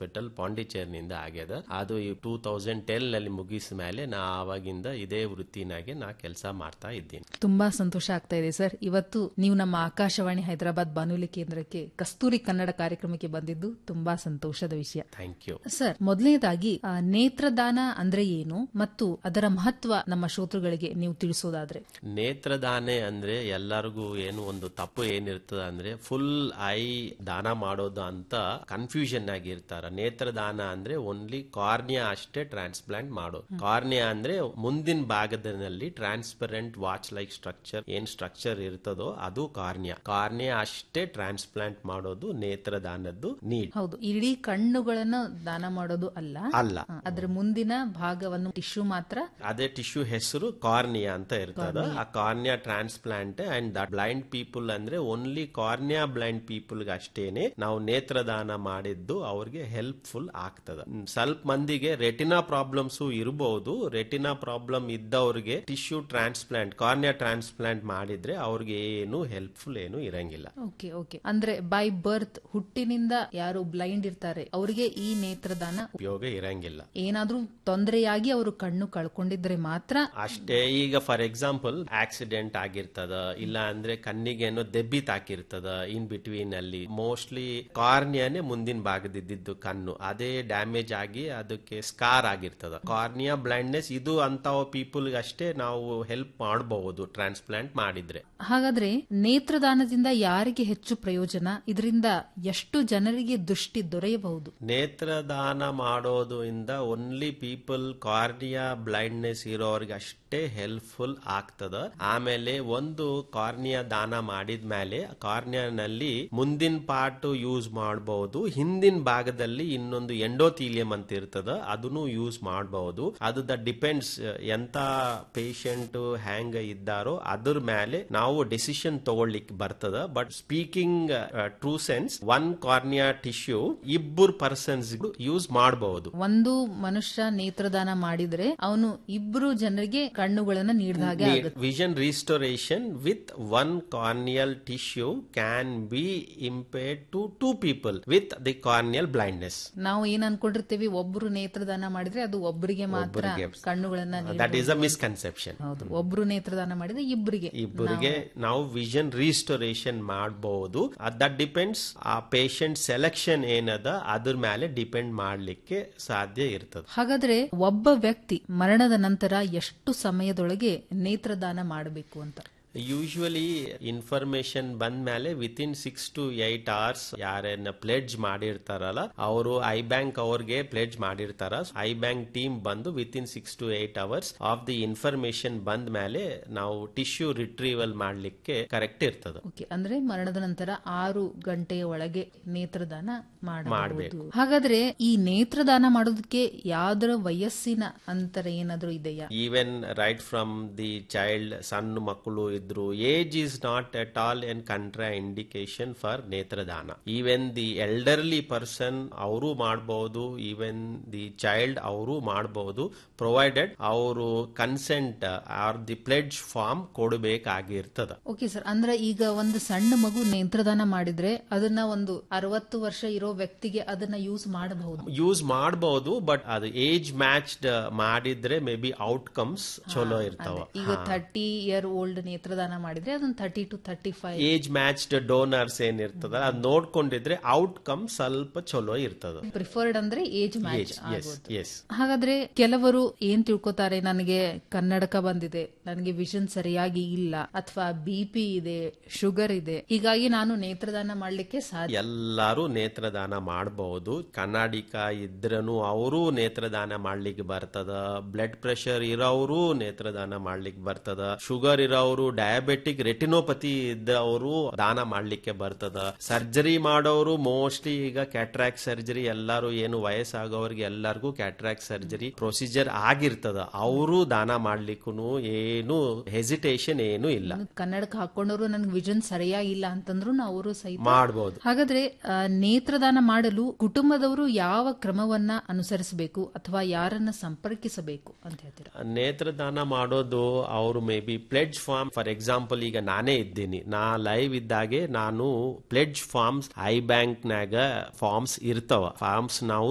Hospital ಪಾಂಡಿಚೇರಿನಿಂದ ಆಗ್ಯದ ಅದು two thousand ten ನಲ್ಲಿ ಮುಗಿಸ ಮೇಲೆ ನಾ ಆವಾಗಿಂದ ಇದೇ ವೃತ್ತಿನಾಗೆ ನಾ ಕೆಲಸ ಮಾಡ್ತಾ ಇದ್ದೀನಿ ತುಂಬಾ ಸಂತೋಷ ಆಗ್ತಾ ಇದೆ ಸರ್ ಇವತ್ತು ನೀವು ನಮ್ಮ ಆಕಾಶವಾಣಿ ಹೈದರಾಬಾದ್ ಬಾನುಲಿ ಕೇಂದ್ರಕ್ಕೆ ಕಸ್ತೂರಿ ಕನ್ನಡ ಕಾರ್ಯಕ್ರಮಕ್ಕೆ ಬಂದಿದ್ದು ತುಂಬಾ ಸಂತೋಷದ ವಿಷಯ ಥ್ಯಾಂಕ್ ಯು ಸರ್ ಮೊದಲನೇದಾಗಿ ಆ, ನೇತ್ರದಾನ ಅಂದ್ರೆ ಏನು ಮತ್ತು ಅದರ ಮಹತ್ವ ನಮ್ಮ ಶ್ರೋತೃಗಳಿಗೆ ನೀವು ತಿಳಿಸೋದಾದ್ರೆ ನೇತ್ರದಾನೆ ಅಂದ್ರೆ ಎಲ್ಲರಿಗೂ ಏನು ಒಂದು ತಪ್ಪು ಏನಿರ್ತದ ಅಂದ್ರೆ ಫುಲ್ ಐ ದಾನ ಮಾಡೋದು ಅಂತ ಕನ್ಫ್ಯೂಷನ್ ಆಗಿರ್ತಾರ ನೇತ್ರದಾನ ಅಂದ್ರೆ ಓನ್ಲಿ ಕಾರ್ನಿಯಾ ಅಷ್ಟೇ ಟ್ರಾನ್ಸ್ಪ್ಲಾಂಟ್ ಮಾಡೋದು ಕಾರ್ನಿಯಾ ಅಂದ್ರೆ ಮುಂದಿನ ಭಾಗದಲ್ಲಿ ಟ್ರಾನ್ಸ್ಪರೆಂಟ್ ವಾಚ್ ಲೈಕ್ ಸ್ಟ್ರಕ್ಚರ್ ಏನ್ ಸ್ಟ್ರಕ್ಚರ್ ಇರ್ತದೋ ಅದು ಕಾರ್ನಿಯಾ ಕಾರ್ನಿಯಾ ಅಷ್ಟೇ ಟ್ರಾನ್ಸ್ಪ್ಲಾಂಟ್ ಮಾಡೋದು ನೇತ್ರದಾನದ್ದು ನೀಡ್ ಹೌದು ಇಡೀ ಕಣ್ಣುಗಳನ್ನು ದಾನ ಮಾಡೋದು ಅಲ್ಲ ಅಲ್ಲ ಆ, ಅದರ ಮುಂದಿನ ಭಾಗವನ್ನು ಟಿಶ್ಯೂ ಮಾತ್ರ ಅದೇ ಟಿಶ್ಯೂ ಹೆಸರು ಕಾರ್ನಿಯಾ ಅಂತ ಇರ್ತದ ಆ cornea transplant and that blind people ಅಂದ್ರೆ ಓನ್ಲಿ ಕಾರ್ನಿಯಾ ಬ್ಲೈಂಡ್ ಪೀಪಲ್ ಅಷ್ಟೇನೆ ನಾವು ನೇತ್ರದಾನ ಮಾಡಿದ್ದು ಅವ್ರಿಗೆ ಹೆಲ್ಪ್ಫುಲ್ ಆಗ್ತದ ಹ್ಮ್, ಸ್ವಲ್ಪ ಮಂದಿಗೆ ರೆಟಿನಾ ಪ್ರಾಬ್ಲಮ್ಸ್ ಇರಬಹುದು ರೆಟಿನಾ ಪ್ರಾಬ್ಲಮ್ ಇದ್ದವ್ರಿಗೆ ಟಿಶ್ಯೂ ಟ್ರಾನ್ಸ್ಪ್ಲಾಂಟ್ ಕಾರ್ನಿಯಾ ಟ್ರಾನ್ಸ್ಪ್ಲಾಂಟ್ ಮಾಡಿದ್ರೆ ಅವ್ರಿಗೆ ಏನು ಹೆಲ್ಪ್ಫುಲ್ ಏನು ಇರಂಗಿಲ್ಲ ಓಕೆ ಓಕೆ ಅಂದ್ರೆ ಬೈ ಬರ್ತ್ ಹುಟ್ಟಿನಿಂದ ಯಾರು ಬ್ಲೈಂಡ್ ಇರ್ತಾರೆ ಅವರಿಗೆ ಈ ನೇತ್ರದಾನ ಉಪಯೋಗ ಇರಂಗಿಲ್ಲ ಏನಾದ್ರೂ ತೊಂದರೆಯಾಗಿ ಅವರು ಕಣ್ಣು ಕಳ್ಕೊಂಡಿದ್ರೆ ಮಾತ್ರ ಅಷ್ಟೇ ಈಗ ಫಾರ್ ಎಕ್ಸಾಂಪಲ್ ಆಕ್ಸಿಡೆಂಟ್ ಆಗಿರ್ತದ ಇಲ್ಲ ಅಂದ್ರೆ ಕಣ್ಣಿಗೇನೋ ದೆಬ್ಬಿ ತಾಕಿರ್ತದ ಇನ್ ಬಿಟ್ವೀನ್ ಅಲ್ಲಿ ಮೋಸ್ಟ್ಲಿ ಕಾರ್ನಿಯಾನೇ ಮುಂದಿನ ಭಾಗದಿದ್ದು ಕಣ್ಣು ಅದೇ ಡ್ಯಾಮೇಜ್ ಆಗಿ ಅದಕ್ಕೆ ಸ್ಕಾರ್ ಆಗಿರ್ತದ ಕಾರ್ನಿಯಾ ಬ್ಲೈಂಡ್ನೆಸ್ ಇದು ಅಂತ ಪೀಪಲ್ ಅಷ್ಟೇ ನಾವು ಹೆಲ್ಪ್ ಮಾಡಬಹುದು ಟ್ರಾನ್ಸ್ಪ್ಲಾಂಟ್ ಮಾಡಿದ್ರೆ ಹಾಗಾದ್ರೆ ನೇತ್ರದಾನದಿಂದ ಯಾರಿಗೆ ಹೆಚ್ಚು ಪ್ರಯೋಜನ ಇದರಿಂದ ಎಷ್ಟು ಜನರಿಗೆ ದೃಷ್ಟಿ ದೊರೆಯಬಹುದು ನೇತ್ರದಾನ ಮಾಡೋದು ಇಂದ ಓನ್ಲಿ ಪೀಪಲ್ ಕಾರ್ನಿಯಾ ಬ್ಲೈಂಡ್ನೆಸ್ ಇರೋರ್ಗೆ ಅಷ್ಟೇ ಹೆಲ್ಪ್ಫುಲ್ ಆಗ್ತದ ಆಮೇಲೆ ಒಂದು ಕಾರ್ನಿಯಾ ದಾನ ಮಾಡಿದ್ಮೇಲೆ ಕಾರ್ನಿಯಾನಲ್ಲಿ ಮುಂದಿನ ಪಾರ್ಟ್ ಯೂಸ್ ಮಾಡಬಹುದು ಹಿಂದಿನ ಭಾಗದಲ್ಲಿ ಇನ್ನೊಂದು ಎಂಡೋಥೀಲಿಯಂ ಅಂತ ಇರ್ತದ ಅದನ್ನು ಯೂಸ್ ಮಾಡಬಹುದು ಅದು ದ ಡಿಪೆಂಡ್ಸ್ ಎಂತ ಪೇಷಂಟ್ ಹ್ಯಾಂಗ್ ಇದ್ದಾರೋ ಅದ್ರ ಮೇಲೆ ನಾವು ಡಿಸಿಷನ್ ತಗೊಳ್ಲಿಕ್ಕೆ ಬರ್ತದ but speaking true sense one cornea tissue ಇಬ್ಬರು ಪರ್ಸನ್ಸ್ ಯೂಸ್ ಮಾಡಬಹುದು ಒಂದು ಮನುಷ್ಯ ನೇತ್ರದಾನ ಮಾಡಿದ್ರೆ ಅವನು ಇಬ್ರು ಜನರಿಗೆ ಕಣ್ಣುಗಳನ್ನ ನೀಡಿದ ಹಾಗೆ ಆಗುತ್ತೆ vision restoration with one corneal tissue can be impaired to two people with the corneal blindness ನಾವು ಏನ್ ಅನ್ಕೊಂಡಿರ್ತೀವಿ ಒಬ್ರು ನೇತ್ರದಾನ ಮಾಡಿದ್ರೆ ಅದು ಒಬ್ಬರಿಗೆ ಮಾತ್ರ ಕಣ್ಣುಗಳನ್ನ ನೀಡ್ಬೋದು. ದಟ್ ಈಸ್ ಅ ಮಿಸ್ಕನ್ಸೆಪ್ಷನ್ ಹೌದು ಒಬ್ರು ನೇತ್ರದಾನ ಮಾಡಿದ್ರೆ ಇಬ್ಬರಿಗೆ ಇಬ್ಬರಿಗೆ ನಾವು ವಿಷನ್ ರಿಸ್ಟೋರೇಷನ್ ಮಾಡಬಹುದು ದಟ್ ಡಿಪೆಂಡ್ಸ್ ಆ ಪೇಷಂಟ್ ಸೆಲೆಕ್ಷನ್ ಏನದ ಅದ್ರ ಮೇಲೆ ಡಿಪೆಂಡ್ ಮಾಡ್ಲಿಕ್ಕೆ ಸಾಧ್ಯ ಇರ್ತದೆ ಹಾಗಾದ್ರೆ ಒಬ್ಬ ವ್ಯಕ್ತಿ ಮರಣದ ನಂತರ ಎಷ್ಟು ಸಮಯದೊಳಗೆ ನೇತ್ರದಾನ ಮಾಡಬೇಕು ಅಂತ ಯೂಶುವಲಿ ಇನ್ಫಾರ್ಮೇಶನ್ ಬಂದ ಮೇಲೆ within six to eight hours ಯಾರನ್ನ ಪ್ಲೆಡ್ಜ್ ಮಾಡಿರ್ತಾರಲ್ಲ ಅವರು ಐ ಬ್ಯಾಂಕ್ ಅವ್ರಿಗೆ ಪ್ಲೆಡ್ಜ್ ಮಾಡಿರ್ತಾರ ಐ ಬ್ಯಾಂಕ್ ಟೀಮ್ ಬಂದು within six to eight hours of the information ಬಂದ ಮೇಲೆ ನಾವು ಟಿಶ್ಯೂ ರಿಟ್ರೀವಲ್ ಮಾಡ್ಲಿಕ್ಕೆ ಕರೆಕ್ಟ್ ಇರ್ತದ ಓಕೆ ಅಂದ್ರೆ ಮರಣದ ನಂತರ ಆರು ಗಂಟೆಯ ಒಳಗೆ ನೇತ್ರದಾನ ಮಾಡಬಹುದು ಮಾಡ್ಬೇಕು. ಹಾಗಾದ್ರೆ ಈ ನೇತ್ರದಾನ ಮಾಡೋದಕ್ಕೆ ಯಾವ್ದರ ವಯಸ್ಸಿನ ಅಂತರ ಏನಾದ್ರೂ ಇದೆಯಾ even right from the child ಸಣ್ಣ ಮಕ್ಕಳು ಇದ್ರು age is not at all an contraindication for ನೇತ್ರದಾನ ಈವನ್ ದಿ ಎಲ್ಡರ್ಲಿ ಪರ್ಸನ್ ಅವರು ಮಾಡಬಹುದು ಈವನ್ ದಿ ಚೈಲ್ಡ್ ಅವರು ಮಾಡಬಹುದು ಪ್ರೊವೈಡೆಡ್ ಅವರು consent or the pledge form ಕೊಡಬೇಕಾಗಿರ್ತದ ಓಕೆ ಸರ್ ಅಂದ್ರೆ ಈಗ ಒಂದು ಸಣ್ಣ ಮಗು ನೇತ್ರದಾನ ಮಾಡಿದ್ರೆ ಅದನ್ನ ಒಂದು ಅರವತ್ತು ವರ್ಷ ಇರೋ ವ್ಯಕ್ತಿಗೆ ಅದನ್ನ ಯೂಸ್ ಮಾಡಬಹುದು ಯೂಸ್ ಮಾಡಬಹುದು ಬಟ್ ಅದು ಏಜ್ ಮ್ಯಾಚ್ಡ್ ಮಾಡಿದ್ರೆ ಮೇ ಬಿ ಔಟ್ಕಮ್ಸ್ ಚಲೋ ಇರ್ತಾವ ಈಗ ಥರ್ಟಿ ಇಯರ್ ಓಲ್ಡ್ ನೇತ್ರದಾನ ಮಾಡಿದ್ರೆ ಅದನ್ನ thirty to thirty five age matched donors ಏನಿರ್ತದ ಅದ್ ನೋಡ್ಕೊಂಡಿದ್ರೆ ಔಟ್ಕಮ್ ಸ್ವಲ್ಪ ಚಲೋ ಇರ್ತದ ಪ್ರಿಫರ್ಡ್ ಅಂದ್ರೆ ಏಜ್ ಮ್ಯಾಚ್ ಎಸ್ ಎಸ್ ಹಾಗಾದ್ರೆ ಕೆಲವರು ಏನ್ ತಿಳ್ಕೊತಾರೆ ನನಗೆ ಕನ್ನಡಕ ಬಂದಿದೆ ನನಗೆ ವಿಷನ್ ಸರಿಯಾಗಿ ಇಲ್ಲ ಅಥವಾ ಬಿ ಪಿ ಇದೆ ಶುಗರ್ ಇದೆ ಹೀಗಾಗಿ ನಾನು ನೇತ್ರದಾನ ಮಾಡ್ಲಿಕ್ಕೆ ಸಾಧ್ಯ ಎಲ್ಲಾರು ನೇತ್ರದಾನ ಮಾಡಬಹುದು ಕನ್ನಡಿಕ ಇದ್ರನು ಅವರು ನೇತ್ರದಾನ ಮಾಡ್ಲಿಕ್ಕೆ ಬರ್ತದ ಬ್ಲಡ್ ಪ್ರೆಷರ್ ಇರೋರು ನೇತ್ರದಾನ ಮಾಡ್ಲಿಕ್ಕೆ ಬರ್ತದ ಶುಗರ್ ಇರೋರು ಡಯಾಬೆಟಿಕ್ ರೆಟಿನೋಪತಿ ಇದ್ದವರು ದಾನ ಮಾಡ್ಲಿಕ್ಕೆ ಬರ್ತದ ಸರ್ಜರಿ ಮಾಡೋರು ಮೋಸ್ಟ್ಲಿ ಈಗ ಕ್ಯಾಟ್ರಾಕ್ ಸರ್ಜರಿ ಎಲ್ಲಾರು ಏನು ವಯಸ್ಸಾಗೋರಿಗೆ ಎಲ್ಲರಿಗೂ ಕ್ಯಾಟ್ರಾಕ್ ಸರ್ಜರಿ ಪ್ರೊಸೀಜರ್ ಆಗಿರ್ತದ ಅವರು ದಾನ ಮಾಡ್ಲಿಕ್ಕೂ ಏನು ಹೆಸಿಟೇಷನ್ ಏನು ಇಲ್ಲ ಕನ್ನಡಕ ಹಾಕೊಂಡವರು ನನ್ಗೆ ವಿಷನ್ ಸರಿಯಾಗಿಲ್ಲ ಅಂತಂದ್ರು ಅವರು ಸಹಿತ ಮಾಡಬಹುದು ಹಾಗಾದ್ರೆ ಆ, ನೇತ್ರದಾನ ಮಾಡಲು ಕುಟುಂಬದವರು ಯಾವ ಕ್ರಮವನ್ನ ಅನುಸರಿಸಬೇಕು ಅಥವಾ ಯಾರನ್ನ ಸಂಪರ್ಕಿಸಬೇಕು ಅಂತ ಹೇಳ್ತೀರಾ ನೇತ್ರದಾನ ಮಾಡೋದು ಅವರು maybe pledge form for example ಈಗ ನಾನೇ ಇದ್ದೀನಿ ನಾ ಲೈವ್ ಇದ್ದಾಗೆ ನಾನು ಪ್ಲೆಡ್ಜ್ ಫಾರ್ಮ್ಸ್ ಐ ಬ್ಯಾಂಕ್ ನಾಗ ಫಾರ್ಮ್ಸ್ ಇರ್ತಾವ ಫಾರ್ಮ್ಸ್ ನಾವು